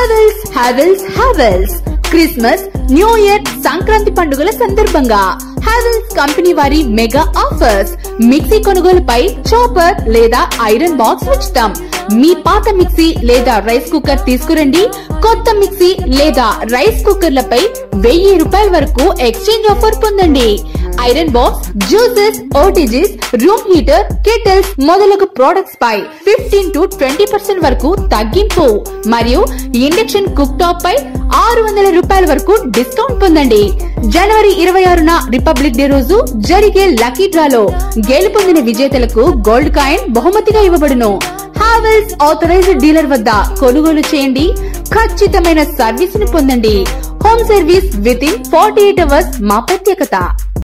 Havells Havells Havells Christmas new year Sankranti పండుగల సందర్భంగా Havells company వారి మెగా ఆఫర్స్ మిక్సీ కొనుగోలుపై చాపర్ లేదా ఐరన్ బాక్స్ ఉచితం మీ పాత మిక్సీ లేదా రైస్ కుక్కర్ తీసుకురండి కొత్త మిక్సీ లేదా రైస్ కుక్కర్లపై వెయ్యి రూపాయల వరకు ఎక్స్చేంజ్ ఆఫర్ పొందండి iron box juices OTGs room heater kettles మొదలగు ప్రొడక్ట్స్ పై ఫిఫ్టీన్ టు ట్వంటీ పర్సెంట్ వరకు తగ్గింపు మరియు ఇండక్షన్ కుక్ టాప్ పై ఆరు వందల రూపాయల వరకు డిస్కౌంట్ పొందండి జనవరి ఇరవై ఆరున రిపబ్లిక్ డే రోజు జరిగే లక్కీ డ్రాలో గెలుపొందిన విజేతలకు గోల్డ్ కాయిన్ బహుమతిగా ఇవ్వబడును హావెల్స్ ఆథరైజ్డ్ డీలర్ వద్ద కొనుగోలు చేయండి ఖచ్చితమైన సర్వీస్ ను పొందండి home service within forty eight hours మా ప్రత్యేకత